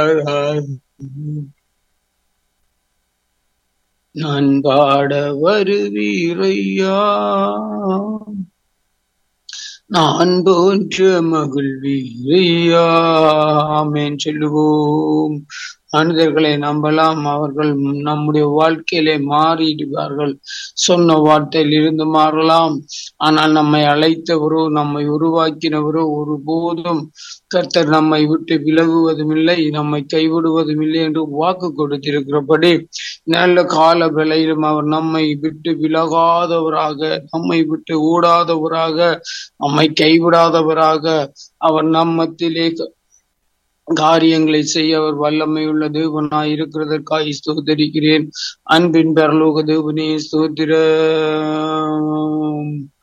நான் பாட வருவீரையா நான் போன்ற மகிழ்வீரையா ஆமென் சொல்லுவோம் மனிதர்களை நம்பலாம் அவர்கள் நம்முடைய வாழ்க்கையிலே மாறிடுவார்கள் சொன்ன வார்த்தையில் இருந்து மாறலாம் ஆனால் நம்மை அழைத்தவரோ நம்மை உருவாக்கினவரோ ஒருபோதும் கர்த்தர் நம்மை விட்டு விலகுவதும் இல்லை நம்மை கைவிடுவதும் இல்லை என்று வாக்கு கொடுத்திருக்கிறபடி நல்ல கால வேளையிலும் அவர் நம்மை விட்டு விலகாதவராக நம்மை விட்டு ஓடாதவராக நம்மை கைவிடாதவராக அவர் நம்மத்திலே காரியங்களை செய்ய அவர் வல்லமை உள்ள தேவனாய் இருக்கிறதற்காக ஸ்தோத்தரிக்கிறேன் அன்பின் பரலோக தேவனே ஸ்தோத்திர